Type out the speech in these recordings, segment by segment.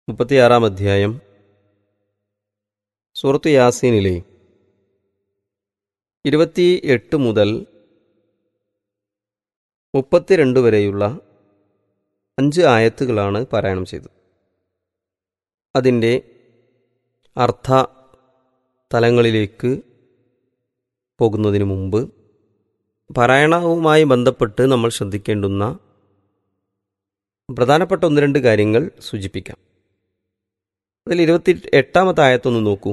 മുപ്പത്തിയാറാം അധ്യായം സൂറത്ത് യാസീനിലെ ഇരുപത്തി എട്ട് മുതൽ മുപ്പത്തിരണ്ട് വരെയുള്ള അഞ്ച് ആയത്തുകളാണ് പാരായണം ചെയ്തത് അതിൻ്റെ അർത്ഥ തലങ്ങളിലേക്ക് പോകുന്നതിന് മുമ്പ് പാരായണവുമായി ബന്ധപ്പെട്ട് നമ്മൾ ശ്രദ്ധിക്കേണ്ടുന്ന പ്രധാനപ്പെട്ട ഒന്ന് രണ്ട് കാര്യങ്ങൾ സൂചിപ്പിക്കാം അതിൽ ഇരുപത്തി എട്ടാമത്തെ ആയത്തൊന്ന് നോക്കൂ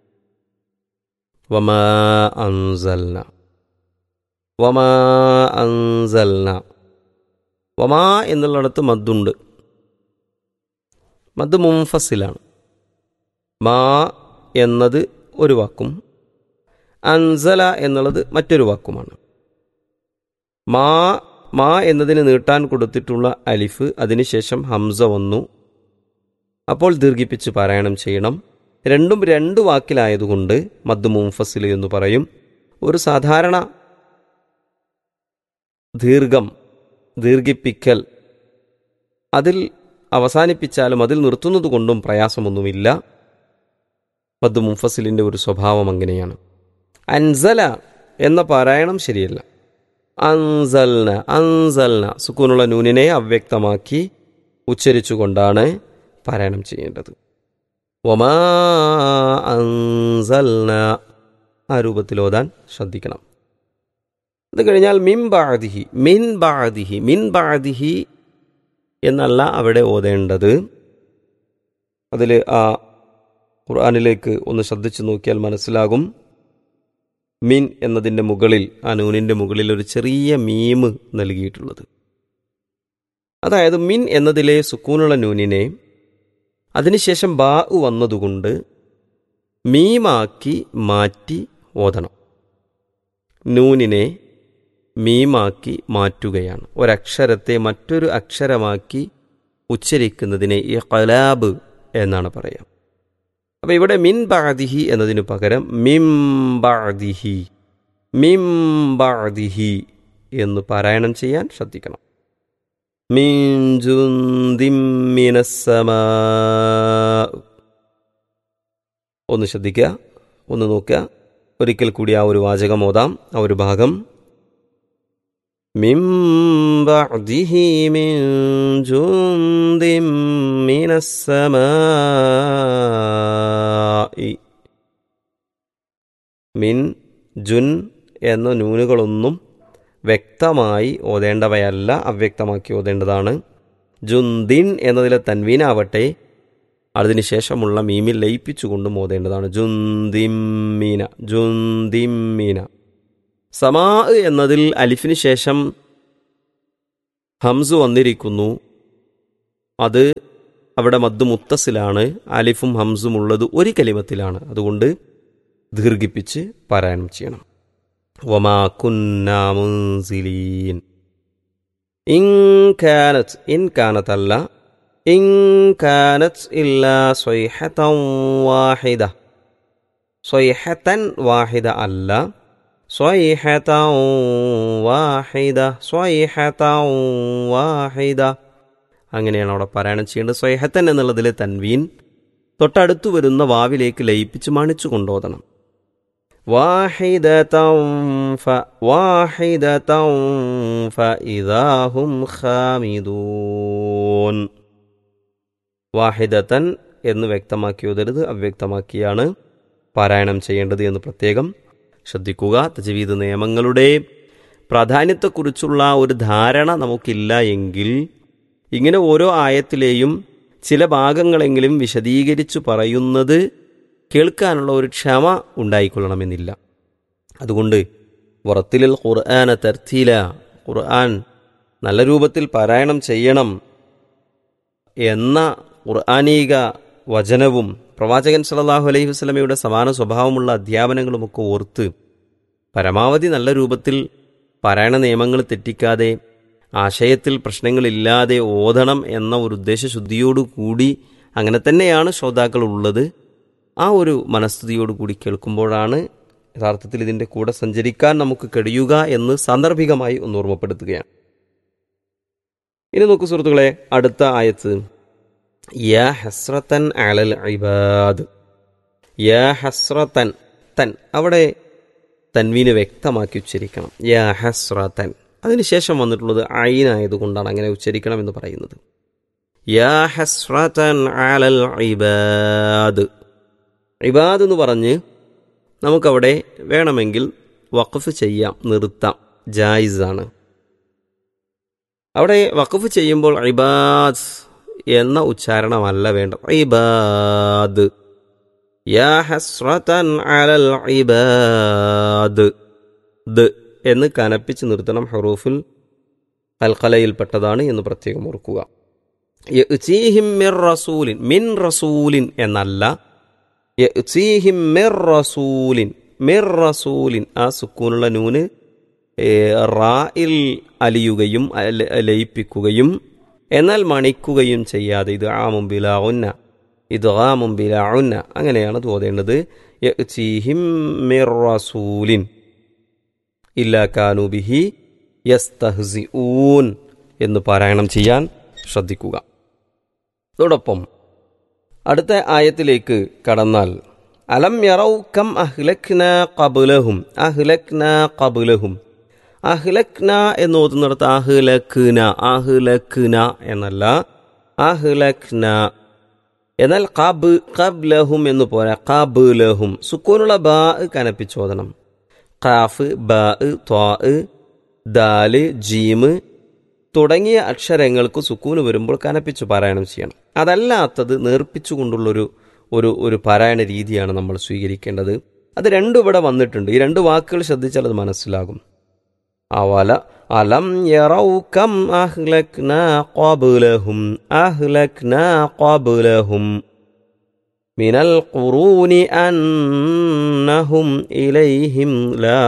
വമാ അൻസൽന വമാ അൻസൽന വമാ എന്നുള്ളിടത്ത് മദ്ദുണ്ട് മദ് മുംഫസിലാണ് മാ എന്നത് ഒരു വാക്കും അൻസല എന്നുള്ളത് മറ്റൊരു വാക്കുമാണ് മാ മാ എന്നതിന് നീട്ടാൻ കൊടുത്തിട്ടുള്ള അലിഫ് അതിനുശേഷം ഹംസ വന്നു അപ്പോൾ ദീർഘിപ്പിച്ച് പാരായണം ചെയ്യണം രണ്ടും രണ്ട് വാക്കിലായതുകൊണ്ട് മദ് മുംഫസിൽ എന്ന് പറയും ഒരു സാധാരണ ദീർഘം ദീർഘിപ്പിക്കൽ അതിൽ അവസാനിപ്പിച്ചാലും അതിൽ നിർത്തുന്നത് കൊണ്ടും പ്രയാസമൊന്നുമില്ല മദ് മുംഫസിലിൻ്റെ ഒരു സ്വഭാവം അങ്ങനെയാണ് അൻസല എന്ന പാരായണം ശരിയല്ല അൻസൽന അൻസൽന സുക്കൂനുള്ള നൂനിനെ അവ്യക്തമാക്കി ഉച്ചരിച്ചുകൊണ്ടാണ് പാരായണം ചെയ്യേണ്ടത് ഒമാ അൻസൽന ആ രൂപത്തിൽ ഓതാൻ ശ്രദ്ധിക്കണം അത് കഴിഞ്ഞാൽ മിൻ ബാദിഹി മിൻ ബാദിഹി മിൻ ബാദിഹി എന്നല്ല അവിടെ ഓതേണ്ടത് അതിൽ ആ ഖുർആാനിലേക്ക് ഒന്ന് ശ്രദ്ധിച്ചു നോക്കിയാൽ മനസ്സിലാകും മിൻ എന്നതിൻ്റെ മുകളിൽ ആ നൂനിൻ്റെ മുകളിൽ ഒരു ചെറിയ മീമ് നൽകിയിട്ടുള്ളത് അതായത് മിൻ എന്നതിലെ സുക്കൂനുള്ള നൂനിനെ അതിനുശേഷം ബാ വന്നതുകൊണ്ട് മീമാക്കി മാറ്റി ഓതണം നൂനിനെ മീമാക്കി മാറ്റുകയാണ് ഒരക്ഷരത്തെ മറ്റൊരു അക്ഷരമാക്കി ഉച്ചരിക്കുന്നതിനെ ഈ കലാബ് എന്നാണ് പറയുക അപ്പം ഇവിടെ മിൻ ബാദിഹി എന്നതിനു പകരം മിം ബാദിഹി മിം ബാദിഹി എന്ന് പാരായണം ചെയ്യാൻ ശ്രദ്ധിക്കണം ഒന്ന് ശ്രദ്ധിക്കുക ഒന്ന് നോക്കുക ഒരിക്കൽ കൂടി ആ ഒരു വാചകം ഓതാം ആ ഒരു ഭാഗം من بعده من جند من السماء മിൻ ജുൻ എന്ന നൂനുകളൊന്നും വ്യക്തമായി ഓതേണ്ടവയല്ല അവ്യക്തമാക്കി ഓതേണ്ടതാണ് ജുന്ദിൻ എന്നതിലെ തൻവീനാവട്ടെ അതിനുശേഷമുള്ള മീമിൽ ലയിപ്പിച്ചുകൊണ്ടും ഓതേണ്ടതാണ് ജുന്തിമ്മീന ജുന്തിമ്മീന സമാ എന്നതിൽ അലിഫിന് ശേഷം ഹംസ് വന്നിരിക്കുന്നു അത് അവിടെ മദ് മുത്തസിലാണ് അലിഫും ഹംസും ഉള്ളത് ഒരു കലിമത്തിലാണ് അതുകൊണ്ട് ദീർഘിപ്പിച്ച് പാരായണം ചെയ്യണം വമാ കുന്നാമുൻസിലീൻ ഇൻ കാനത്ത് ഇൻ കാനത്തല്ല ഇൻ കാനത്ത് ഇല്ലാ സ്വൈഹത്തൻ വാഹിദ സ്വൈഹത്തൻ വാഹിദ അല്ല സ്വൈഹത വാഹിദ സ്വൈഹത വാഹിദ അങ്ങനെയാണ് അവിടെ പാരായണം ചെയ്യേണ്ടത് സ്വൈഹത്തൻ എന്നുള്ളതിലെ തൻവീൻ തൊട്ടടുത്തു വരുന്ന വാവിലേക്ക് ലയിപ്പിച്ച് മണിച്ചു കൊണ്ടോതണം വാഹിദത്തൻ എന്ന് വ്യക്തമാക്കി ഓതരുത് അവ്യക്തമാക്കിയാണ് പാരായണം ചെയ്യേണ്ടത് എന്ന് പ്രത്യേകം ശ്രദ്ധിക്കുക തജവീദ് നിയമങ്ങളുടെ പ്രാധാന്യത്തെക്കുറിച്ചുള്ള ഒരു ധാരണ നമുക്കില്ല എങ്കിൽ ഇങ്ങനെ ഓരോ ആയത്തിലെയും ചില ഭാഗങ്ങളെങ്കിലും വിശദീകരിച്ചു പറയുന്നത് കേൾക്കാനുള്ള ഒരു ക്ഷമ ഉണ്ടായിക്കൊള്ളണമെന്നില്ല അതുകൊണ്ട് വറത്തിലിൽ ഖുർആന തർത്തീല ഖുർആൻ നല്ല രൂപത്തിൽ പാരായണം ചെയ്യണം എന്ന ഖുർആാനീക വചനവും പ്രവാചകൻ സല്ലാഹു അലൈഹി വസ്ലമയുടെ സമാന സ്വഭാവമുള്ള അധ്യാപനങ്ങളുമൊക്കെ ഓർത്ത് പരമാവധി നല്ല രൂപത്തിൽ പാരായണ നിയമങ്ങൾ തെറ്റിക്കാതെ ആശയത്തിൽ പ്രശ്നങ്ങളില്ലാതെ ഓതണം എന്ന ഒരു ഉദ്ദേശശുദ്ധിയോടു കൂടി അങ്ങനെ തന്നെയാണ് ശ്രോതാക്കൾ ഉള്ളത് ആ ഒരു മനസ്ഥിതിയോട് കൂടി കേൾക്കുമ്പോഴാണ് യഥാർത്ഥത്തിൽ ഇതിൻ്റെ കൂടെ സഞ്ചരിക്കാൻ നമുക്ക് കഴിയുക എന്ന് സാന്ദർഭികമായി ഒന്ന് ഓർമ്മപ്പെടുത്തുകയാണ് ഇനി നോക്കൂ സുഹൃത്തുക്കളെ അടുത്ത ആയത്ത് യാ ഹസ്രത്തൻ അലൽ ഇബാദ് യാ ഹസ്രത്തൻ തൻ അവിടെ തൻവീന് വ്യക്തമാക്കി ഉച്ചരിക്കണം യാ ഹസ്രത്തൻ അതിനുശേഷം വന്നിട്ടുള്ളത് ഐനായതുകൊണ്ടാണ് അങ്ങനെ ഉച്ചരിക്കണം എന്ന് പറയുന്നത് യാ ഹസ്രത്തൻ അലൽ ഇബാദ് ഇബാദ് എന്ന് പറഞ്ഞ് നമുക്കവിടെ വേണമെങ്കിൽ വഖഫ് ചെയ്യാം നിർത്താം ജായിസാണ് അവിടെ വഖഫ് ചെയ്യുമ്പോൾ ഇബാദ് എന്ന ഉച്ചാരണമല്ല വേണ്ട ഇബാദ് യാ ഹസ്രതൻ അലൽ ഇബാദ് ദ് എന്ന് കനപ്പിച്ച് നിർത്തണം ഹറൂഫുൽ അൽക്കലയിൽപ്പെട്ടതാണ് എന്ന് പ്രത്യേകം ഓർക്കുക യഅ്തീഹിം മിർ റസൂലിൻ മിൻ റസൂലിൻ എന്നല്ല യഅ്തീഹിം മിർ റസൂലിൻ മിർ റസൂലിൻ ആ സുക്കൂനുള്ള നൂന് ഏ, റായിൽ അലിയുകയും അല- ലയിപ്പിക്കുകയും എന്നാൽ മണിക്കുകയും ചെയ്യാതെ ഇത് ആമും ബിലാഉന്ന ഇത് ആമും ബിലാഉന്ന അങ്ങനെയാണ് തോതേണ്ടത് യഅ്തീഹിം മിർ റസൂലിൻ ഇല്ലാ കാനു ബിഹി യസ്തഹ്സിഊൻ എന്ന് പാരായണം ചെയ്യാൻ ശ്രദ്ധിക്കുക അതോടൊപ്പം അടുത്ത ആയത്തിലേക്ക് കടന്നാൽ അലം യറൗ കം അഹ്ലക്ന കബുലഹും അഹ്ലക്ന കബുലഹും അഹ്ലക്ന എന്ന് ഓതുന്നിടത്ത് അഹ്ലക്ന അഹ്ലക്ന എന്നല്ല അഹ്ലക്ന എന്നാൽ കബ് കബ്ലഹും എന്ന് പോരാ കബുലഹും സുക്കൂനുള്ള ബാ കനപ്പിച്ചോദനം ഖാഫ് ബാ ത്വാ ദാല് ജീമ് തുടങ്ങിയ അക്ഷരങ്ങൾക്ക് സുക്കൂന് വരുമ്പോൾ കനപ്പിച്ച് പാരായണം ചെയ്യണം അതല്ലാത്തത് നേർപ്പിച്ചുകൊണ്ടുള്ളൊരു ഒരു ഒരു പാരായണ രീതിയാണ് നമ്മൾ സ്വീകരിക്കേണ്ടത് അത് രണ്ടും ഇവിടെ വന്നിട്ടുണ്ട് ഈ രണ്ട് വാക്കുകൾ ശ്രദ്ധിച്ചാൽ അത് മനസ്സിലാകും അവല അലം യറൗ കം അഹ്ലക്ന ഖബ്ലഹും അഹ്ലക്ന ഖബ്ലഹും മിനൽ ഖുറൂനി അന്നഹും ഇലൈഹിം ലാ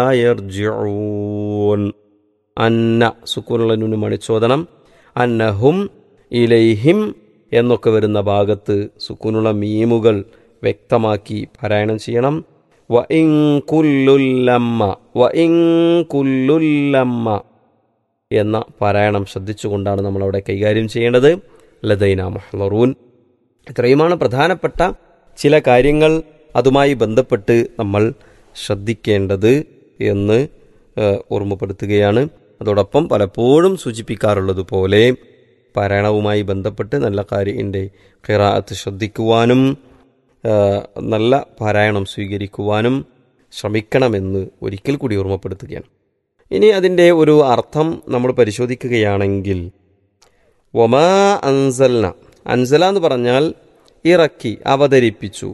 യർജിഊൻ അന്ന സുക്കൂനുള്ള നൂന് മണിച്ചോദനം അന്നഹും ഇലൈഹിം എന്നൊക്കെ വരുന്ന ഭാഗത്ത് സുക്കൂനുള്ള മീമുകൾ വ്യക്തമാക്കി പാരായണം ചെയ്യണം വ ഇൻ കുല്ലുല്ലമ്മ വ ഇൻ കുല്ലുല്ലമ്മ എന്ന പാരായണം ശ്രദ്ധിച്ചുകൊണ്ടാണ് നമ്മളവിടെ കൈകാര്യം ചെയ്യേണ്ടത് ലദൈന മഹ്ലറൂൻ ഇത്രയുമാണ് പ്രധാനപ്പെട്ട ചില കാര്യങ്ങൾ അതുമായി ബന്ധപ്പെട്ട് നമ്മൾ ശ്രദ്ധിക്കേണ്ടത് എന്ന് ഏഹ്, ഓർമ്മപ്പെടുത്തുകയാണ് അതോടൊപ്പം പലപ്പോഴും സൂചിപ്പിക്കാറുള്ളതുപോലെ പാരായണവുമായി ബന്ധപ്പെട്ട് നല്ല കാര്യൻ്റെ ഖിറാഅത്ത് ശ്രദ്ധിക്കുവാനും ഏഹ്, നല്ല പാരായണം സ്വീകരിക്കുവാനും ശ്രമിക്കണമെന്ന് ഒരിക്കൽ കൂടി ഓർമ്മപ്പെടുത്തുകയാണ് ഇനി അതിൻ്റെ ഒരു അർത്ഥം നമ്മൾ പരിശോധിക്കുകയാണെങ്കിൽ ഒമാ അൻസൽന അൻസല എന്ന് പറഞ്ഞാൽ ഇറക്കി അവതരിപ്പിച്ചു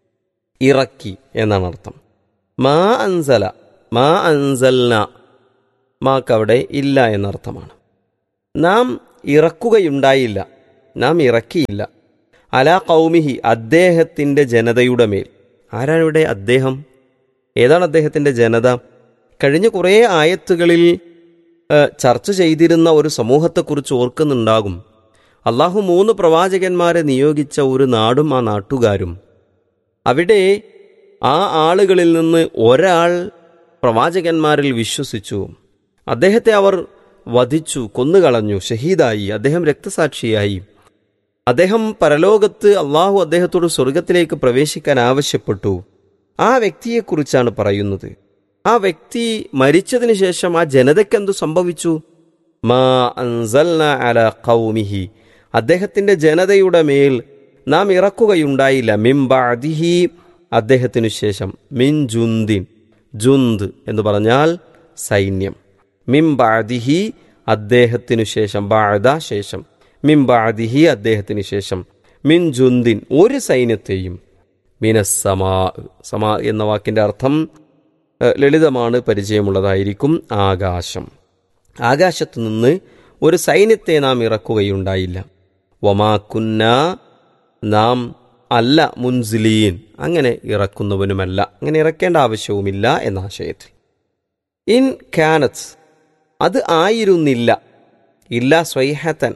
ഇറക്കി എന്നാണ് അർത്ഥം മാ അൻസല മാ അൻസൽന മാക്കവിടെ ഇല്ല എന്നർത്ഥമാണ് നാം ഇറക്കുകയുണ്ടായില്ല നാം ഇറക്കിയില്ല അലാ കൗമിഹി അദ്ദേഹത്തിൻ്റെ ജനതയുടെ മേൽ ആരാണ് ഇവിടെ അദ്ദേഹം ഏതാണ് അദ്ദേഹത്തിൻ്റെ ജനത കഴിഞ്ഞ കുറേ ആയത്തുകളിൽ ഏഹ്, ചർച്ച ചെയ്തിരുന്ന ഒരു സമൂഹത്തെക്കുറിച്ച് ഓർക്കുന്നുണ്ടാകും അള്ളാഹു മൂന്ന് പ്രവാചകന്മാരെ നിയോഗിച്ച ഒരു നാടും ആ നാട്ടുകാരും അവിടെ ആ ആളുകളിൽ നിന്ന് ഒരാൾ പ്രവാചകന്മാരിൽ വിശ്വസിച്ചു അദ്ദേഹത്തെ അവർ വധിച്ചു കൊന്നുകളഞ്ഞു ഷഹീദായി അദ്ദേഹം രക്തസാക്ഷിയായി അദ്ദേഹം പരലോകത്ത് അള്ളാഹു അദ്ദേഹത്തോട് സ്വർഗത്തിലേക്ക് പ്രവേശിക്കാൻ ആവശ്യപ്പെട്ടു ആ വ്യക്തിയെക്കുറിച്ചാണ് പറയുന്നത് ആ വ്യക്തി മരിച്ചതിന് ശേഷം ആ ജനതയ്ക്കെന്തു സംഭവിച്ചു മാ അൻസൽന അല ഖൗമിഹി അദ്ദേഹത്തിന്റെ ജനതയുടെ മേൽ നാം ഇറക്കുകയുണ്ടായില്ല മിംബാദിഹി അദ്ദേഹത്തിനു ശേഷം മിൻ ജുന്ദിൻ ജുന്ത് എന്ന് പറഞ്ഞാൽ സൈന്യം മിംബാദിഹി അദ്ദേഹത്തിനു ശേഷം ബാദ ശേഷം മിംബാദിഹി അദ്ദേഹത്തിന് ശേഷം മിൻ ജുന്ദിൻ ഒരു സൈന്യത്തെയും മിനസ്സമാ സമാ എന്ന വാക്കിന്റെ അർത്ഥം ഏഹ്, ലളിതമാണ് പരിചയമുള്ളതായിരിക്കും ആകാശം ആകാശത്തു നിന്ന് ഒരു സൈന്യത്തെ നാം ഇറക്കുകയുണ്ടായില്ല വമാക്കുന്ന നാം അല്ല മുൻസിലീൻ അങ്ങനെ ഇറക്കുന്നവനുമല്ല അങ്ങനെ ഇറക്കേണ്ട ആവശ്യവുമില്ല എന്ന ആശയത്തിൽ ഇൻ കാനത്ത് അത് ആയിരുന്നില്ല ഇല്ല സ്വൈഹത്തൻ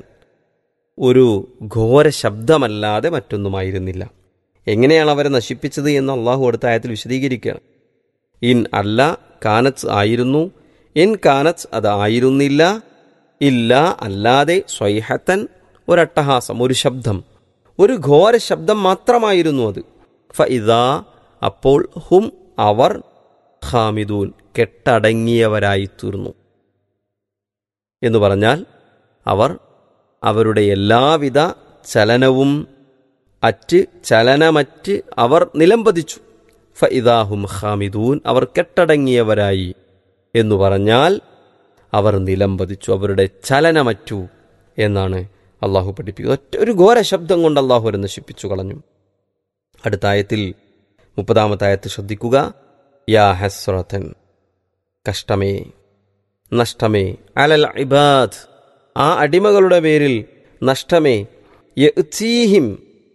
ഒരു ഘോര ശബ്ദമല്ലാതെ മറ്റൊന്നുമായിരുന്നില്ല എങ്ങനെയാണ് അവരെ നശിപ്പിച്ചത് എന്ന് അള്ളാഹു അടുത്ത ആയത്തിൽ വിശദീകരിക്കുകയാണ് ഇൻ അല്ല കാനത്ത് ആയിരുന്നു ഇൻ കാനത്ത് അത് ആയിരുന്നില്ല ഇല്ല അല്ലാതെ സ്വൈഹത്തൻ ഒരട്ടഹാസം ഒരു ശബ്ദം ഒരു ഘോര ശബ്ദം മാത്രമായിരുന്നു അത് ഫ ഇതാ അപ്പോൾ ഹും അവർ ഖാമിദൂൻ കെട്ടടങ്ങിയവരായി തീർന്നു എന്ന് പറഞ്ഞാൽ അവർ അവരുടെ എല്ലാവിധ ചലനവും അറ്റ് ചലനമറ്റ് അവർ നിലംപതിച്ചു ഫ ഇതാഹും ഖാമിദൂൻ അവർ കെട്ടടങ്ങിയവരായി എന്നു പറഞ്ഞാൽ അവർ നിലംപതിച്ചു അവരുടെ ചലനമറ്റു എന്നാണ് അള്ളാഹു പഠിപ്പിക്കുന്നത് ഒറ്റ ഒരു ഘോര ശബ്ദം കൊണ്ട് അള്ളാഹു അവരെ നശിപ്പിച്ചു കളഞ്ഞു അടുത്ത ആയത്തിൽ മുപ്പതാമത്തെ ആയത്ത് ശ്രദ്ധിക്കുക യാ ഹസ്രത്തൻ കഷ്ടമേ നഷ്ടമേ അലൽ ഇബാദ് ആ അടിമകളുടെ പേരിൽ നഷ്ടമേ യഅ്തീഹിം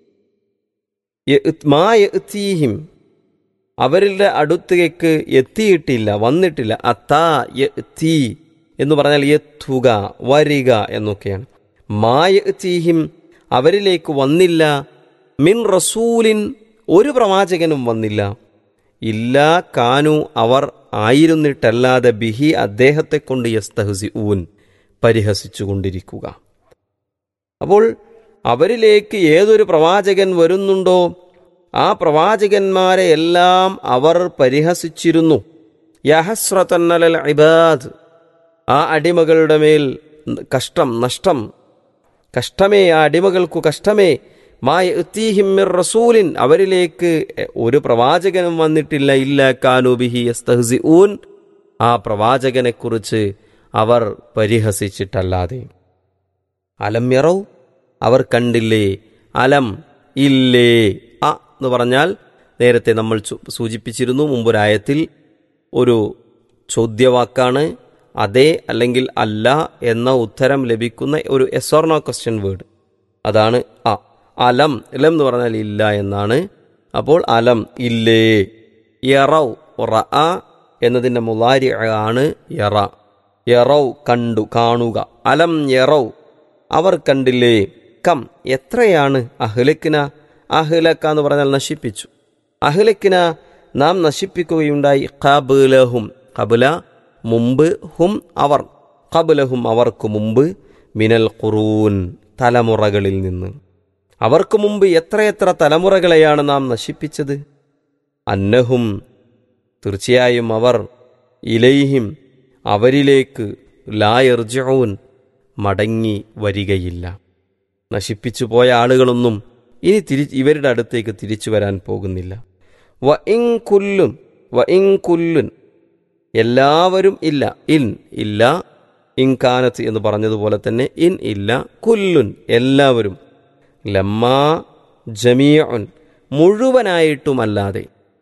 യഅ്- മാ യഅ്തീഹിം അവരുടെ അടുത്തേക്ക് എത്തിയിട്ടില്ല വന്നിട്ടില്ല അത്താ യഅ്തീ എന്ന് പറഞ്ഞാൽ എത്തുക വരിക എന്നൊക്കെയാണ് മായത്തീഹിം അവരിലേക്ക് വന്നില്ല മിൻ റസൂലിൻ ഒരു പ്രവാചകനും വന്നില്ല ഇല്ലാ കാനു അവർ ആയിരുന്നിട്ടല്ലാതെ ബിഹി അദ്ദേഹത്തെ കൊണ്ട് യസ്തഹസി ഊൻ പരിഹസിച്ചുകൊണ്ടിരിക്കുക അപ്പോൾ അവരിലേക്ക് ഏതൊരു പ്രവാചകൻ വരുന്നുണ്ടോ ആ പ്രവാചകന്മാരെ എല്ലാം അവർ പരിഹസിച്ചിരുന്നു യഹസ്രത്തന്നലൽ ഇബാദ് ആ അടിമകളുടെ മേൽ കഷ്ടം നഷ്ടം കഷ്ടമേ ആ അടിമകൾക്കു കഷ്ടമേ മായത്തീഹിമ്മിർ റസൂലിൻ അവരിലേക്ക് ഒരു പ്രവാചകനും വന്നിട്ടില്ല ഇല്ല കാനുബിഹി യസ്തഹ്സി ഊൻ ആ പ്രവാചകനെക്കുറിച്ച് അവർ പരിഹസിച്ചിട്ടല്ലാതെ അലം യറൗ അവർ കണ്ടില്ലേ അലം ഇല്ലേ അ എന്ന് പറഞ്ഞാൽ നേരത്തെ നമ്മൾ സു- സൂചിപ്പിച്ചിരുന്നു മുമ്പൊരായത്തിൽ ഒരു ചോദ്യവാക്കാണ് അതെ അല്ലെങ്കിൽ അല്ല എന്ന ഉത്തരം ലഭിക്കുന്ന ഒരു എസോർണോ ക്വസ്റ്റ്യൻ വേർഡ് അതാണ് അ അലം ഇലം എന്ന് പറഞ്ഞാൽ ഇല്ല എന്നാണ് അപ്പോൾ അലം ഇല്ലേ യറൗ റ എന്നതിൻ്റെ മുലാരി ആണ് യറ യറൗ കണ്ടു കാണുക അലം യറൗ അവർ കണ്ടില്ലേ കം എത്രയാണ് അഹ്ലക്കിന അഹ്ലക്ക എന്ന് പറഞ്ഞാൽ നശിപ്പിച്ചു അഹ്ലക്കിന നാം നശിപ്പിക്കുകയുണ്ടായി കബുലഹും കബുല മുമ്പ് ഹും അവർ കബുലഹും അവർക്ക് മുമ്പ് മിനൽ ഖുറൂൻ തലമുറകളിൽ നിന്ന് അവർക്ക് മുമ്പ് എത്രയെത്ര തലമുറകളെയാണ് നാം നശിപ്പിച്ചത് അന്നഹും തീർച്ചയായും അവർ ഇലൈഹിം അവരിലേക്ക് ലായർജൂൻ മടങ്ങി വരികയില്ല നശിപ്പിച്ചു പോയ ആളുകളൊന്നും ഇനി തിരി ഇവരുടെ അടുത്തേക്ക് തിരിച്ചു വരാൻ പോകുന്നില്ല വ ഇൻ കുല്ലും വ ഇൻ കുല്ലുൻ എല്ലാവരും ഇല്ല ഇൻ ഇല്ല ഇൻകാനത്ത് എന്ന് പറഞ്ഞതുപോലെ തന്നെ ഇൻ ഇല്ല കുല്ലുൻ എല്ലാവരും ലമ്മാ ജമീഉൻ മുഴുവനായിട്ടുമല്ലാതെ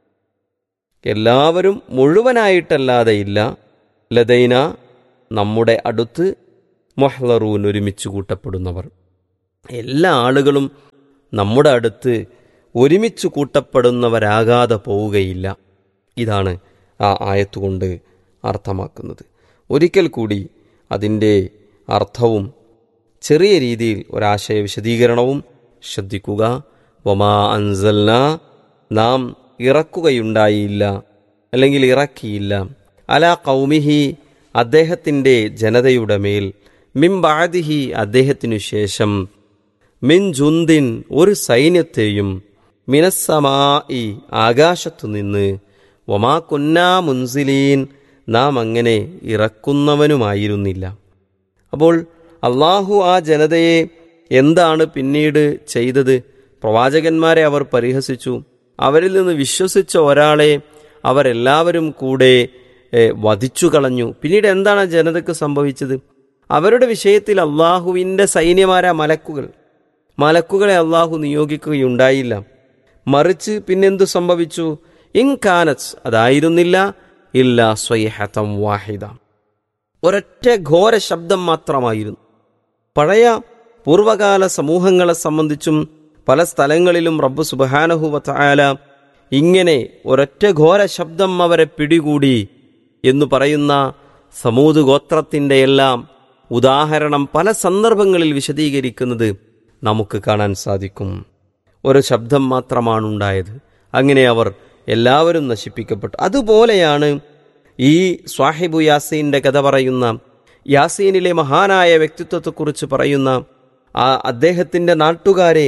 എല്ലാവരും മുഴുവനായിട്ടല്ലാതെ ഇല്ല ലതൈന നമ്മുടെ അടുത്ത് മൊഹ്ലറൂൻ ഒരുമിച്ച് കൂട്ടപ്പെടുന്നവർ എല്ലാ ആളുകളും നമ്മുടെ അടുത്ത് ഒരുമിച്ച് കൂട്ടപ്പെടുന്നവരാകാതെ പോവുകയില്ല ഇതാണ് ആ ആയത്തുകൊണ്ട് അർത്ഥമാക്കുന്നത് ഒരിക്കൽ കൂടി അതിൻ്റെ അർത്ഥവും ചെറിയ രീതിയിൽ ഒരാശയ വിശദീകരണവും ശ്രദ്ധിക്കുക വമാ അൻസൽന നാം ഇറക്കുകയുണ്ടായില്ല അല്ലെങ്കിൽ ഇറക്കിയില്ല അല കൗമിഹി അദ്ദേഹത്തിൻ്റെ ജനതയുടെ മേൽ മിംബാദിഹി അദ്ദേഹത്തിനു ശേഷം മിൻ ജുന്തിൻ ഒരു സൈന്യത്തെയും മിനസ്സമായി ആകാശത്തു നിന്ന് വമാ കുന്നാ മുൻസിലീൻ നാം അങ്ങനെ ഇറക്കുന്നവനുമായിരുന്നില്ല അപ്പോൾ അള്ളാഹു ആ ജനതയെ എന്താണ് പിന്നീട് ചെയ്തത് പ്രവാചകന്മാരെ അവർ പരിഹസിച്ചു അവരിൽ നിന്ന് വിശ്വസിച്ച ഒരാളെ അവരെല്ലാവരും കൂടെ ഏ, വധിച്ചു കളഞ്ഞു പിന്നീട് എന്താണ് ആ ജനതയ്ക്ക് സംഭവിച്ചത് അവരുടെ വിഷയത്തിൽ അള്ളാഹുവിൻ്റെ സൈന്യമാരാ മലക്കുകൾ മലക്കുകളെ അള്ളാഹു നിയോഗിക്കുകയുണ്ടായില്ല മറിച്ച് പിന്നെന്തു സംഭവിച്ചു ഇൻകാനസ് അതായിരുന്നില്ല ഇല്ല സ്വയഹതം വാഹിദ ഒരൊറ്റ ഘോര ശബ്ദം മാത്രമായിരുന്നു പഴയ പൂർവകാല സമൂഹങ്ങളെ സംബന്ധിച്ചും പല സ്ഥലങ്ങളിലും റബ്ബ് സുബഹാനഹുവ തആല ഇങ്ങനെ ഒരൊറ്റ ഘോര ശബ്ദം അവരെ പിടികൂടി എന്ന് പറയുന്ന സമൂത് ഗോത്രത്തിൻ്റെ എല്ലാം ഉദാഹരണം പല സന്ദർഭങ്ങളിൽ വിശദീകരിക്കുന്നത് നമുക്ക് കാണാൻ സാധിക്കും ഒരു ശബ്ദം മാത്രമാണ് ഉണ്ടായത് അങ്ങനെ അവർ എല്ലാവരും നശിപ്പിക്കപ്പെട്ടു അതുപോലെയാണ് ഈ സ്വാഹിബു യാസീൻ്റെ കഥ പറയുന്ന യാസീനിലെ മഹാനായ വ്യക്തിത്വത്തെക്കുറിച്ച് പറയുന്ന ആ അദ്ദേഹത്തിൻ്റെ നാട്ടുകാരെ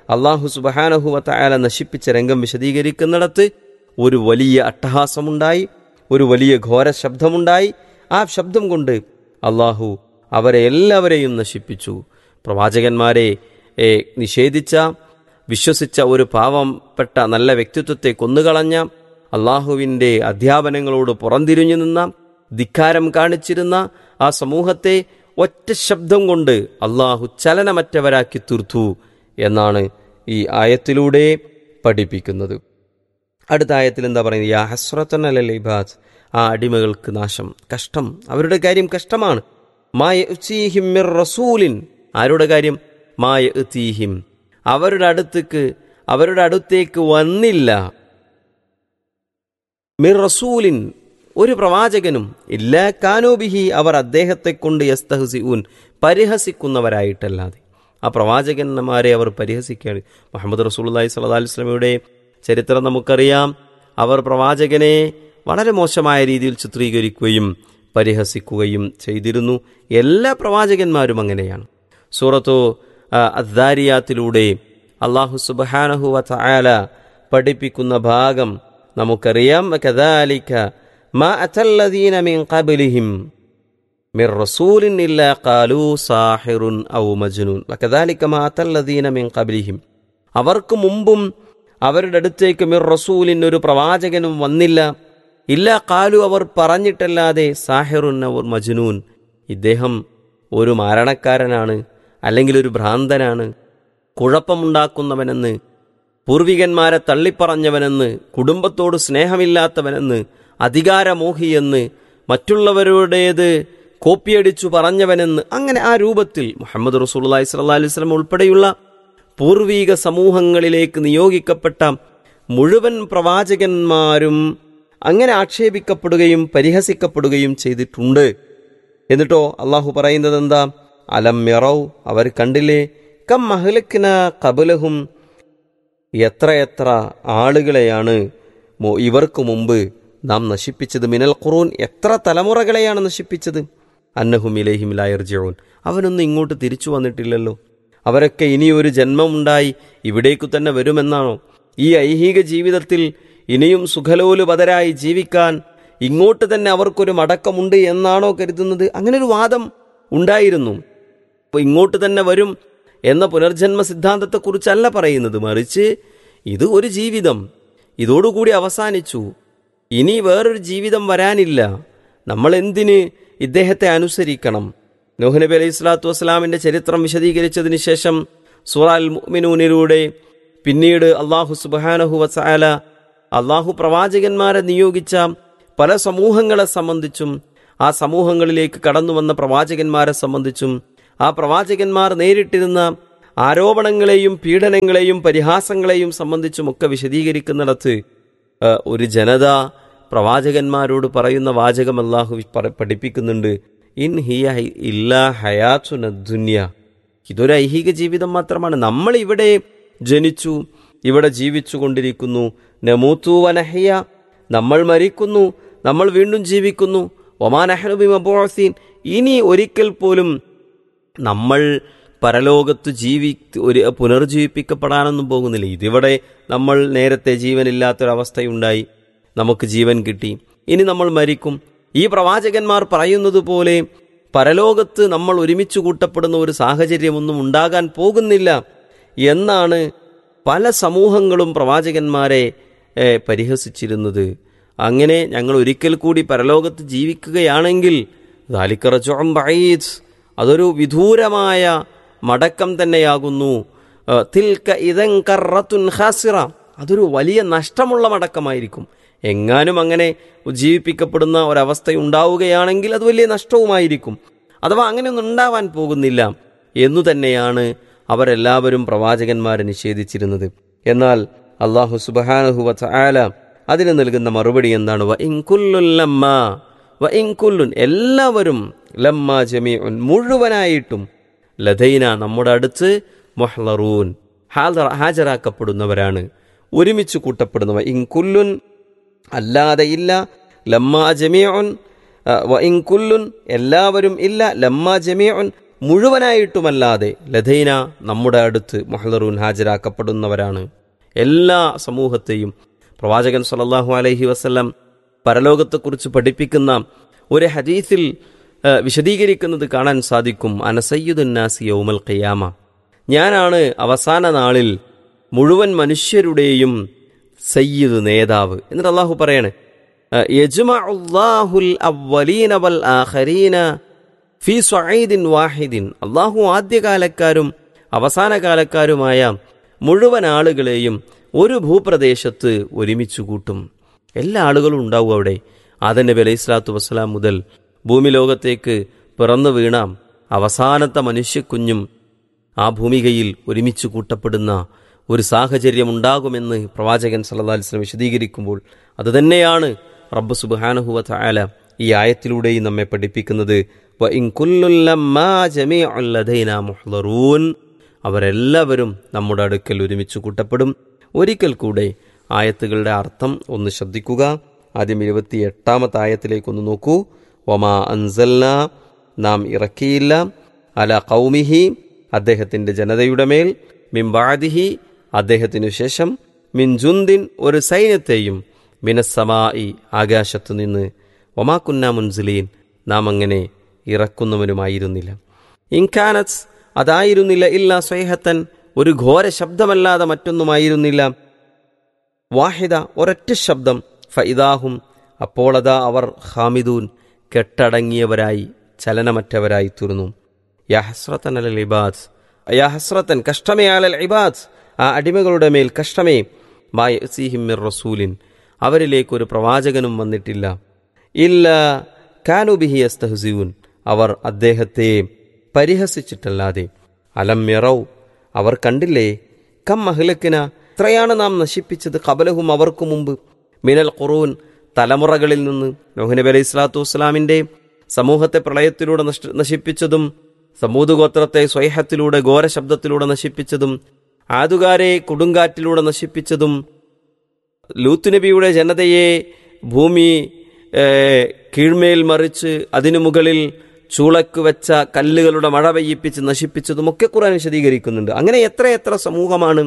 അള്ളാഹു സുബഹാനഹുവത്തായാല നശിപ്പിച്ച രംഗം വിശദീകരിക്കുന്നിടത്ത് ഒരു വലിയ അട്ടഹാസമുണ്ടായി ഒരു വലിയ ഘോര ശബ്ദമുണ്ടായി ആ ശബ്ദം കൊണ്ട് അള്ളാഹു അവരെ എല്ലാവരെയും നശിപ്പിച്ചു പ്രവാചകന്മാരെ ഏ, നിഷേധിച്ച വിശ്വസിച്ച ഒരു പാവപ്പെട്ട നല്ല വ്യക്തിത്വത്തെ കൊന്നുകളഞ്ഞ അള്ളാഹുവിൻ്റെ അധ്യാപനങ്ങളോട് പുറംതിരിഞ്ഞു നിന്ന ധിക്കാരം കാണിച്ചിരുന്ന ആ സമൂഹത്തെ ഒറ്റ ശബ്ദം കൊണ്ട് അള്ളാഹു ചലനമറ്റവരാക്കി തീർത്തു എന്നാണ് ഈ ആയത്തിലൂടെ പഠിപ്പിക്കുന്നത് അടുത്ത ആയത്തിൽ എന്താ പറയുന്നത് യാ ഹസ്രത്തൻ അലൽ ഇബാദ് ആ അടിമകൾക്ക് നാശം കഷ്ടം അവരുടെ കാര്യം കഷ്ടമാണ് മായ ഉച്ചീഹിം മിർ റസൂലിൻ ആരുടെ കാര്യം മായ ഉത്തീഹിം അവരുടെ അടുത്തേക്ക് അവരുടെ അടുത്തേക്ക് വന്നില്ല മിർ റസൂലിൻ ഒരു പ്രവാചകനും ഇല്ല കാനോബിഹി അവർ അദ്ദേഹത്തെ കൊണ്ട് യസ്തഹസിഊൻ പരിഹസിക്കുന്നവരായിട്ടല്ലാതെ ആ പ്രവാചകന്മാരെ അവർ പരിഹസിക്കുകയാണ് മുഹമ്മദ് റസൂലുള്ളാഹി സ്വല്ലല്ലാഹി അലൈഹി വസല്ലമയുടെ ചരിത്രം നമുക്കറിയാം അവർ പ്രവാചകനെ വളരെ മോശമായ രീതിയിൽ ചിത്രീകരിക്കുകയും പരിഹസിക്കുകയും ചെയ്തിരുന്നു എല്ലാ പ്രവാചകന്മാരും അങ്ങനെയാണ് സൂറത്തു അദ്ദാരിയാത്തിലൂടെ അള്ളാഹു സുബഹാനഹു വതആല പഠിപ്പിക്കുന്ന ഭാഗം നമുക്കറിയാം കദാലിക മാ അത്തല്ലദീന മിൻ ഖബ്ലിഹിം മിർ റസൂലിൻ ഇല്ലാ ഖാലൂ സാഹിറുൻ ഔ മജ്നൂൻ വകദാലിക മാ അത്തല്ലദീന മിൻ ഖബ്ലിഹിം അവർക്ക് മുമ്പും അവരുടെ അടുത്തേക്ക് മിർ റസൂലിൻ ഒരു പ്രവാചകനും വന്നില്ല ഇല്ല കാലു അവർ പറഞ്ഞിട്ടല്ലാതെ സാഹിറുൻ ഔ മജ്നൂൻ ഇദ്ദേഹം ഒരു മാരണക്കാരനാണ് അല്ലെങ്കിൽ ഒരു ഭ്രാന്തനാണ് കുഴപ്പമുണ്ടാക്കുന്നവനെന്ന് പൂർവികന്മാരെ തള്ളിപ്പറഞ്ഞവനെന്ന് കുടുംബത്തോട് സ്നേഹമില്ലാത്തവനെന്ന് അധികാരമോഹിയെന്ന് മറ്റുള്ളവരുടേത് കോപ്പിയടിച്ചു പറഞ്ഞവനെന്ന് അങ്ങനെ ആ രൂപത്തിൽ മുഹമ്മദ് റസൂലുള്ളാഹി സ്വല്ലല്ലാഹി അലൈഹി വസല്ലം ഉൾപ്പെടെയുള്ള പൂർവീക സമൂഹങ്ങളിലേക്ക് നിയോഗിക്കപ്പെട്ട മുഴുവൻ പ്രവാചകന്മാരും അങ്ങനെ ആക്ഷേപിക്കപ്പെടുകയും പരിഹസിക്കപ്പെടുകയും ചെയ്തിട്ടുണ്ട് എന്നിട്ടോ അള്ളാഹു പറയുന്നത് എന്താ അലം യറൗ അവർ കണ്ടില്ലേ കം മഹലക്കിന കബലഹും എത്രയെത്ര ആളുകളെയാണ് മു- ഇവർക്ക് മുമ്പ് നാം നശിപ്പിച്ചത് മിനൽ ഖുറൂൻ എത്ര തലമുറകളെയാണ് നശിപ്പിച്ചത് അന്നഹും ഇലഹിം ലായർജിയോൻ അവനൊന്നും ഇങ്ങോട്ട് തിരിച്ചു വന്നിട്ടില്ലല്ലോ അവരൊക്കെ ഇനിയൊരു ജന്മമുണ്ടായി ഇവിടേക്കു തന്നെ വരുമെന്നാണോ ഈ ഐഹിക ജീവിതത്തിൽ ഇനിയും സുഖലോലുപതരായി ജീവിക്കാൻ ഇങ്ങോട്ട് തന്നെ അവർക്കൊരു മടക്കമുണ്ട് എന്നാണോ കരുതുന്നത് അങ്ങനെ ഒരു വാദം ഉണ്ടായിരുന്നു അപ്പോൾ ഇങ്ങോട്ട് തന്നെ വരും എന്ന പുനർജന്മ സിദ്ധാന്തത്തെക്കുറിച്ചല്ല പറയുന്നത് മറിച്ച് ഇത് ഒരു ജീവിതം ഇതോടുകൂടി അവസാനിച്ചു ഇനി വേറൊരു ജീവിതം വരാനില്ല നമ്മൾ എന്തിന് ഇദ്ദേഹത്തെ അനുസരിക്കണം നോഹ് നബി അലൈഹി സ്വലാത്തു വസ്സലാമിൻ്റെ ചരിത്രം വിശദീകരിച്ചതിന് ശേഷം സൂറാൽ മുഅ്മിനൂനിലൂടെ പിന്നീട് അള്ളാഹു സുബാനഹു വസാല അള്ളാഹു പ്രവാചകന്മാരെ നിയോഗിച്ച പല സമൂഹങ്ങളെ സംബന്ധിച്ചും ആ സമൂഹങ്ങളിലേക്ക് കടന്നു വന്ന പ്രവാചകന്മാരെ സംബന്ധിച്ചും ആ പ്രവാചകന്മാർ നേരിട്ടിരുന്ന ആരോപണങ്ങളെയും പീഡനങ്ങളെയും പരിഹാസങ്ങളെയും സംബന്ധിച്ചുമൊക്കെ വിശദീകരിക്കുന്നിടത്ത് ആ, ഒരു ജനത പ്രവാചകന്മാരോട് പറയുന്ന വാചകം അല്ലാഹു പറ- പഠിപ്പിക്കുന്നുണ്ട് ഇൻ ഹിയ ഹൈ- ഇല്ലാ ഹയാത്തുന ദുന്യ ഇതൊരു ഐഹിക ജീവിതം മാത്രമാണ് നമ്മൾ ഇവിടെ ജനിച്ചു ഇവിടെ ജീവിച്ചു കൊണ്ടിരിക്കുന്നു നമൂത്തു വനഹ്യ നമ്മൾ മരിക്കുന്നു നമ്മൾ വീണ്ടും ജീവിക്കുന്നു ഒമാനഹനുബി മബോസീൻ ഇനി ഒരിക്കൽ പോലും നമ്മൾ പരലോകത്ത് ജീവി ഒരു പുനർജീവിപ്പിക്കപ്പെടാനൊന്നും പോകുന്നില്ല ഇതിവിടെ നമ്മൾ നേരത്തെ ജീവനില്ലാത്തൊരവസ്ഥയുണ്ടായി നമുക്ക് ജീവൻ കിട്ടി ഇനി നമ്മൾ മരിക്കും ഈ പ്രവാചകന്മാർ പറയുന്നത് പോലെ പരലോകത്ത് നമ്മൾ ഒരുമിച്ച് കൂട്ടപ്പെടുന്ന ഒരു സാഹചര്യമൊന്നും ഉണ്ടാകാൻ പോകുന്നില്ല എന്നാണ് പല സമൂഹങ്ങളും പ്രവാചകന്മാരെ ഏ, പരിഹസിച്ചിരുന്നത് അങ്ങനെ ഞങ്ങൾ ഒരിക്കൽ കൂടി പരലോകത്ത് ജീവിക്കുകയാണെങ്കിൽ ദാലിക്കറച്ചോം ബഈദ് അതൊരു വിദൂരമായ മടക്കം തന്നെയാകുന്നു ആ, തിൽക ഇതൻ കറത്തുൻ ഖാസിറ അതൊരു വലിയ നഷ്ടമുള്ള മടക്കമായിരിക്കും എങ്ങാനും അങ്ങനെ ജീവിപ്പിക്കപ്പെടുന്ന ഒരവസ്ഥ ഉണ്ടാവുകയാണെങ്കിൽ അത് വലിയ നഷ്ടവുമായിരിക്കും അഥവാ അങ്ങനെയൊന്നും ഉണ്ടാവാൻ പോകുന്നില്ല എന്നു തന്നെയാണ് അവരെല്ലാവരും പ്രവാചകന്മാരെ നിഷേധിച്ചിരുന്നത് എന്നാൽ അള്ളാഹു സുബഹാനഹു വല അതിന് നൽകുന്ന മറുപടി എന്താണ് വ ഇൻകുല്ലുൻ ലമ്മ വ ഇൻകുല്ലുൻ എല്ലാവരും ലമ്മ ജമീഉൻ മുഴുവനായിട്ടും ലതൈന നമ്മുടെ അടുത്ത് മൊഹ്ലറൂൻ ഹാജറ ഹാജരാക്കപ്പെടുന്നവരാണ് ഒരുമിച്ച് കൂട്ടപ്പെടുന്നവ ഇൻകുല്ലുൻ അല്ലാതെ ഇല്ല ലമ്മ ജമീഉൻ വ ഇൻകുല്ലുൻ എല്ലാവരും ഇല്ല ലമ്മ ജമീഉൻ മുഴുവനായിട്ടുമല്ലാതെ ലഥൈന നമ്മുടെ അടുത്ത് മൊഹദറൂൻ ഹാജരാക്കപ്പെടുന്നവരാണ് എല്ലാ സമൂഹത്തെയും പ്രവാചകൻ സല്ലല്ലാഹു അലൈഹി വസല്ലം പരലോകത്തെക്കുറിച്ച് പഠിപ്പിക്കുന്ന ഒരു ഹദീസിൽ ആ, വിശദീകരിക്കുന്നത് കാണാൻ സാധിക്കും അനസയ്യുദുന്നാസി യൗമൽ ഖിയാമ ഞാനാണ് അവസാന നാളിൽ മുഴുവൻ മനുഷ്യരുടെയും സയ്യിദ് നേതാവ് എന്നിട്ട് അള്ളാഹു പറയാണ് ആ, യജ്മഉല്ലാഹുൽ അവ്വലീന വൽ ആഖരീന ഫി സ്വഈദിൻ വാഹിദിൻ അള്ളാഹു ആദ്യകാലക്കാരും അവസാന കാലക്കാരുമായ മുഴുവൻ ആളുകളെയും ഒരു ഭൂപ്രദേശത്ത് ഒരുമിച്ച് കൂട്ടും എല്ലാ ആളുകളും ഉണ്ടാവും അവിടെ ആദൻ നബി അലൈഹി സ്വലാത്തു വസ്സലാം മുതൽ ഭൂമി ലോകത്തേക്ക് പിറന്നു വീണ അവസാനത്തെ മനുഷ്യക്കുഞ്ഞും ആ ഭൂമികയിൽ ഒരുമിച്ച് കൂട്ടപ്പെടുന്ന ഒരു സാഹചര്യം ഉണ്ടാകുമെന്ന് പ്രവാചകൻ സല്ലല്ലാഹു അലൈഹി വസല്ലം വിശദീകരിക്കുമ്പോൾ അതുതന്നെയാണ് റബ്ബ് സുബ്ഹാനഹു വ തആല ഈ ആയത്തിലൂടെയും നമ്മെ പഠിപ്പിക്കുന്നത് വ ഇൻ കുല്ലുൻ ലമ്മാ ജമീഉൻ ലദൈനാ മുഹ്ളറൂൻ അവരെല്ലാവരും നമ്മുടെ അടുക്കൽ ഒരുമിച്ച് കൂട്ടപ്പെടും ഒരിക്കൽ കൂടെ ആയത്തുകളുടെ അർത്ഥം ഒന്ന് ശ്രദ്ധിക്കുക ആദ്യം ഇരുപത്തി എട്ടാമത്തെ ആയത്തിലേക്കൊന്ന് നോക്കൂ വമാ അൻസൽന നാം ഇറക്കിയില്ല അല കൗമിഹി അദ്ദേഹത്തിൻ്റെ ജനതയുടെ മേൽ മിംബാദിഹി അദ്ദേഹത്തിനു ശേഷം മിൻ ജുന്ദിൻ ഒരു സൈന്യത്തെയും മിനസ്സമായി ആകാശത്തു നിന്ന് ഒമാക്കുന്ന മുൻസിലീൻ നാം അങ്ങനെ ഇറക്കുന്നവനുമായിരുന്നില്ല ഇൻകാനത്ത് അതായിരുന്നില്ല ഇല്ല സ്വൈഹത്തൻ ഒരു ഘോര ശബ്ദമല്ലാതെ മറ്റൊന്നുമായിരുന്നില്ല വാഹിദ ഒരൊറ്റ ശബ്ദം ഫൈദാഹും അപ്പോളതാ അവർ ഹാമിദൂൻ കെട്ടടങ്ങിയവരായി ചലനമറ്റവരായി തീർന്നു യഹസ്രത്തൻ അലൽ ഇബാദ് യഹസ്രത്തൻ കഷ്ടമേ അലൽ ഇബാദ് ആ അടിമകളുടെ മേൽ കഷ്ടമേ മായസിഹിമിർ റസൂലിൻ അവരിലേക്ക് ഒരു പ്രവാചകനും വന്നിട്ടില്ല ഇല്ല കാനുബിഹി അസ്തഹസിയൂൻ അവർ അദ്ദേഹത്തെ പരിഹസിച്ചിട്ടല്ലാതെ അലം യറൗ അവർ കണ്ടില്ലേ കം മഹിലക്കിന എത്രയാണ് നാം നശിപ്പിച്ചത് കബലഹും അവർക്കു മുമ്പ് മിനൽ ഖുറൂൻ തലമുറകളിൽ നിന്ന് നോഹ് നബി അലൈഹി സ്വലാത്തു വസ്സലാമിൻ്റെ സമൂഹത്തെ പ്രളയത്തിലൂടെ നഷ്ട നശിപ്പിച്ചതും സമൂത് ഗോത്രത്തെ സ്വൈഹത്തിലൂടെ ഘോരശബ്ദത്തിലൂടെ നശിപ്പിച്ചതും ആതുകാരെ കൊടുങ്കാറ്റിലൂടെ നശിപ്പിച്ചതും ലൂത്ത് നബിയുടെ ജനതയെ ഭൂമി ഏഹ്, കീഴ്മേൽ മറിച്ച് അതിനു മുകളിൽ ചൂളക്ക് വെച്ച കല്ലുകളുടെ മഴ പെയ്യിപ്പിച്ച് നശിപ്പിച്ചതുമൊക്കെ ഖുർആൻ വിശദീകരിക്കുന്നുണ്ട് അങ്ങനെ എത്ര എത്ര സമൂഹമാണ്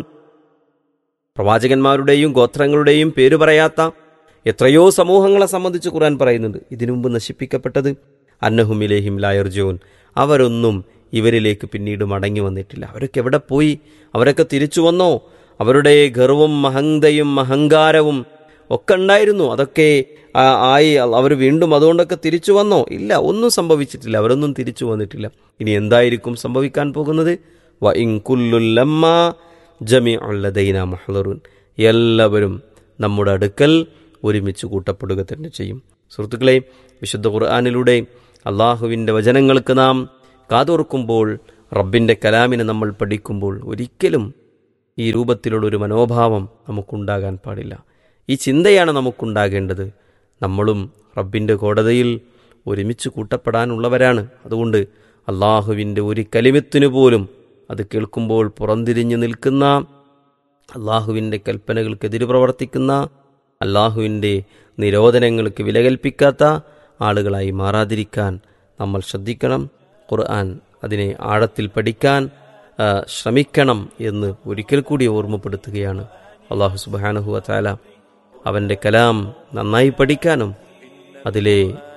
പ്രവാചകന്മാരുടെയും ഗോത്രങ്ങളുടെയും പേര് പറയാത്ത എത്രയോ സമൂഹങ്ങളെ സംബന്ധിച്ച് ഖുർആൻ പറയുന്നുണ്ട് ഇതിനു മുമ്പ് നശിപ്പിക്കപ്പെട്ടത് അന്നഹുമിലേഹിം ലായർജോൻ അവരൊന്നും ഇവരിലേക്ക് പിന്നീട് മടങ്ങി വന്നിട്ടില്ല അവരൊക്കെ എവിടെ പോയി അവരൊക്കെ തിരിച്ചു വന്നോ അവരുടെ ഗർവും മഹന്തയും അഹങ്കാരവും ഒക്കെ ഉണ്ടായിരുന്നു അതൊക്കെ ആ, ആയി അവർ വീണ്ടും അതുകൊണ്ടൊക്കെ തിരിച്ചു വന്നോ ഇല്ല ഒന്നും സംഭവിച്ചിട്ടില്ല അവരൊന്നും തിരിച്ചു വന്നിട്ടില്ല ഇനി എന്തായിരിക്കും സംഭവിക്കാൻ പോകുന്നത് വ ഇൻ കുല്ലുൽ ലമ്മാ ജമിഅല്ലദൈന മുഹ്ളറുൻ എല്ലാവരും നമ്മുടെ അടുക്കൽ ഒരുമിച്ച് കൂട്ടപ്പെടുക തന്നെ ചെയ്യും സുഹൃത്തുക്കളെ വിശുദ്ധ ഖുർആാനിലൂടെ അള്ളാഹുവിൻ്റെ വചനങ്ങൾക്ക് നാം കാതോർക്കുമ്പോൾ റബ്ബിൻ്റെ കലാമിനെ നമ്മൾ പഠിക്കുമ്പോൾ ഒരിക്കലും ഈ രൂപത്തിലുള്ളൊരു മനോഭാവം നമുക്കുണ്ടാകാൻ പാടില്ല ഈ ചിന്തയാണ് നമുക്കുണ്ടാകേണ്ടത് നമ്മളും റബ്ബിൻ്റെ കോടതിയിൽ ഒരുമിച്ച് കൂട്ടപ്പെടാനുള്ളവരാണ് അതുകൊണ്ട് അള്ളാഹുവിൻ്റെ ഒരു കലിമത്തിനു പോലും അത് കേൾക്കുമ്പോൾ പുറംതിരിഞ്ഞു നിൽക്കുന്ന അള്ളാഹുവിൻ്റെ കൽപ്പനകൾക്കെതിരെ പ്രവർത്തിക്കുന്ന അള്ളാഹുവിൻ്റെ നിരോധനങ്ങൾക്ക് വില കൽപ്പിക്കാത്ത ആളുകളായി മാറാതിരിക്കാൻ നമ്മൾ ശ്രദ്ധിക്കണം ഖുർആൻ അതിനെ ആഴത്തിൽ പഠിക്കാൻ ആ, ശ്രമിക്കണം എന്ന് ഒരിക്കൽ കൂടി ഓർമ്മപ്പെടുത്തുകയാണ് അള്ളാഹു സുബാനഹുവ താല അവൻ്റെ കലാം നന്നായി പഠിക്കാനും അതിലെ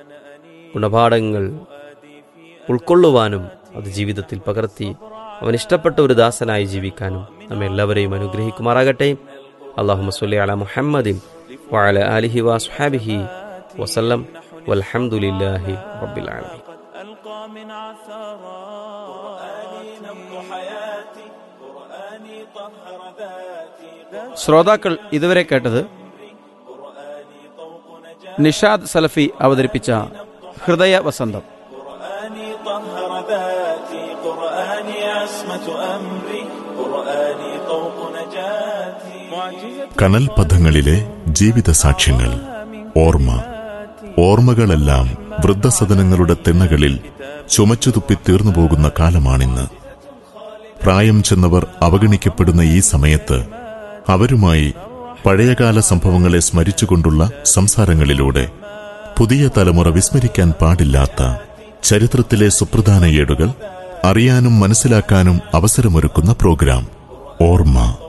ഗുണപാഠങ്ങൾ ഉൾക്കൊള്ളുവാനും അത് ജീവിതത്തിൽ പകർത്തി അവൻ ഇഷ്ടപ്പെട്ട ഒരു ദാസനായി ജീവിക്കാനും നമ്മെ എല്ലാവരെയും അനുഗ്രഹിക്കുമാറാകട്ടെ അള്ളാഹു മസ്ലി അല മുഹമ്മദിൻ വഅല ആലിഹി വസ്ഹാബിഹി വസല്ലം വൽഹംദുലില്ലാഹി റബ്ബിൽ ആലമീൻ ألقى من عثرات قرآني نبض حياتي قرآني طهر ذاتي ശ്രോതാക്കൾ ഇതുവരെ കേട്ടത് നിഷാദ് സലഫി അവതരിപ്പിച്ച ഹൃദയ വസന്തം قرآني طهر ذاتي قرآني عصمة أمري قرآني طوق نجاتي معجزة കനൽപഥങ്ങളിലെ ജീവിത സാക്ഷ്യങ്ങൾ ഓർമ്മ ഓർമ്മകളെല്ലാം വൃദ്ധസദനങ്ങളുടെ തിണ്ണകളിൽ ചുമച്ചുതുപ്പി തീർന്നുപോകുന്ന കാലമാണിന്ന് പ്രായം ചെന്നവർ അവഗണിക്കപ്പെടുന്ന ഈ സമയത്ത് അവരുമായി പഴയകാല സംഭവങ്ങളെ സ്മരിച്ചുകൊണ്ടുള്ള സംസാരങ്ങളിലൂടെ പുതിയ തലമുറ വിസ്മരിക്കാൻ പാടില്ലാത്ത ചരിത്രത്തിലെ സുപ്രധാന ഏടുകൾ അറിയാനും മനസ്സിലാക്കാനും അവസരമൊരുക്കുന്ന പ്രോഗ്രാം ഓർമ്മ